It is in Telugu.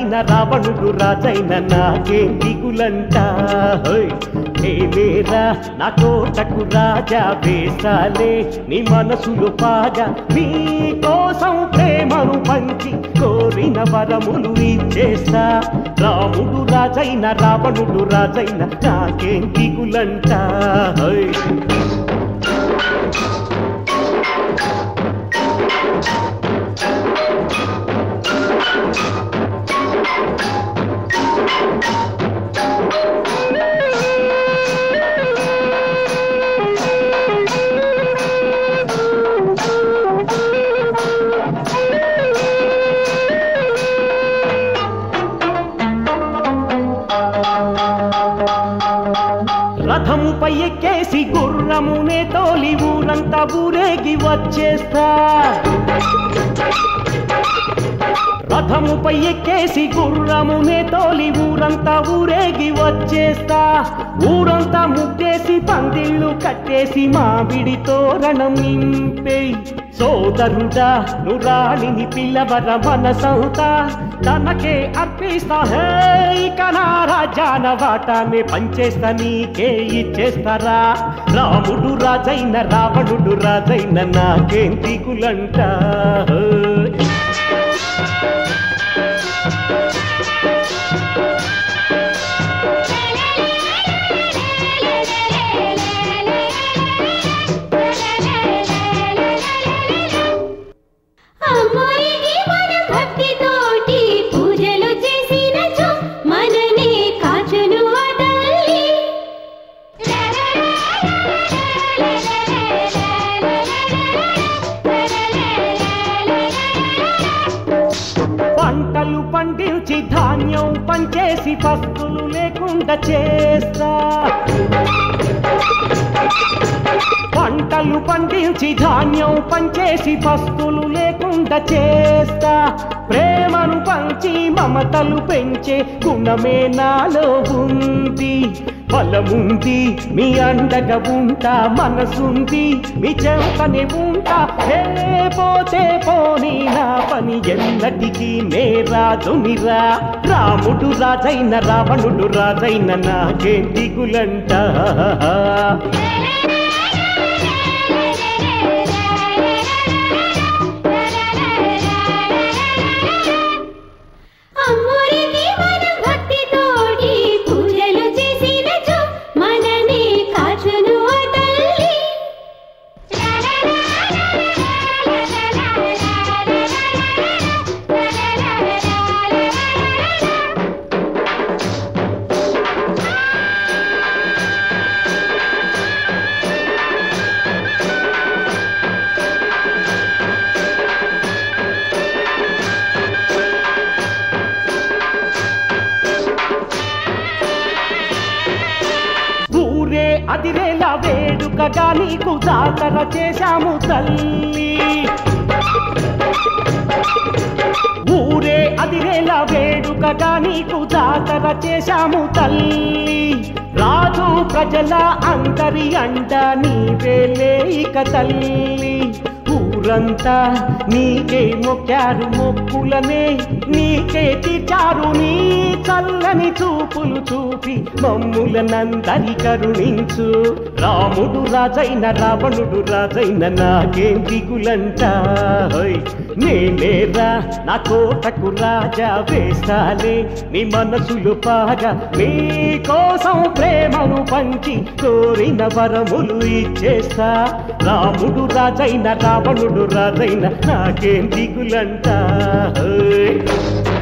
రాజైన రావణుడు రాజైన నాకేం దిగులంట హోయ్ ఏమేరా నా కోటకు రాజా వేసాలే నీ మనసులో పాగా నీ కోసం ప్రేమను పంచి కోరిన వరములు ఇచ్చేస్తా రాముడు రాజైన రావణుడు రాజైన నాకేం దిగులంట హోయ్ రథముపై ఎక్కేసి గుర్రమునే తోలి ఊరంతా ఊరేగి వచ్చేస్తా రథముపై ఎక్కేసి గుర్రమునే తోలి ఊరంతా ఊరేగి వచ్చేస్తా ఊరంతా ముగ్గేసి పందిళ్ళు కట్టేసి మామిడి తోరణం నింపేయ్ సోదరుడా నురాలిని పిల్లవర మనసంతా తనకే అర్పిస్తా హే ఇక నా రాజాన వాటాన్ని పంచేస్తా నీకే ఇచ్చేస్తారా రాముడు రాజైన రావణుడు రాజైన నాకేం దిగులంట హే. అమ్మాయికి మన భక్తితోటి పూజలు చేసినచో మననే కాచును ఆ తల్లి పంటలు పండించి ధాన్యం పంచేసి పస్తులు లేకుండా చేస్తా పంటలు పండించి ధాన్యం పంచేసి పస్తులు లేకుండా చేస్తా ప్రేమను పంచి మమతలు పెంచే గుణమే నాలో ఉంది బలముంది మీ అండగా ఉంటా మనసుంది మీ చెంతనే ఉంటా ఏ పోతే పోనీ నా పని ఎన్నటికీ నే రాజునిరా రాముడు రాజైన రావణుడు రాజైన నాకేం దిగులంట అమ్మోరికి మన భక్తితోటి పూజలు చేసినచో మననే కాచును ఆ తల్లి ఊరే అదిరేలా వేడుకగా నీకు జాతర చేశాము తల్లి ఊరే అదిరేలా వేడుకగా నీకు జాతర చేశాము తల్లి రాజు ప్రజల అందరి అంట నీవేలే ఇక తల్లి ఊరంతా నీకే మొక్కారు మొక్కులనే నీకే తీర్చారు నీ చల్లని చూపులు చూపి మమ్ములనందరి కరుణించు రాముడు రాజైన రావణుడు రాజైన నాకేం దిగులంట హోయ్ నేనేరా నా కోటకు రాజా వేస్తాలే నీ మనసులు పాగా నీ కోసం ప్రేమను పంచి కోరిన వరములు ఇచ్చేస్తా రాముడు రాజైన రావణుడు రాజైన నాకేం దిగులంట హోయ్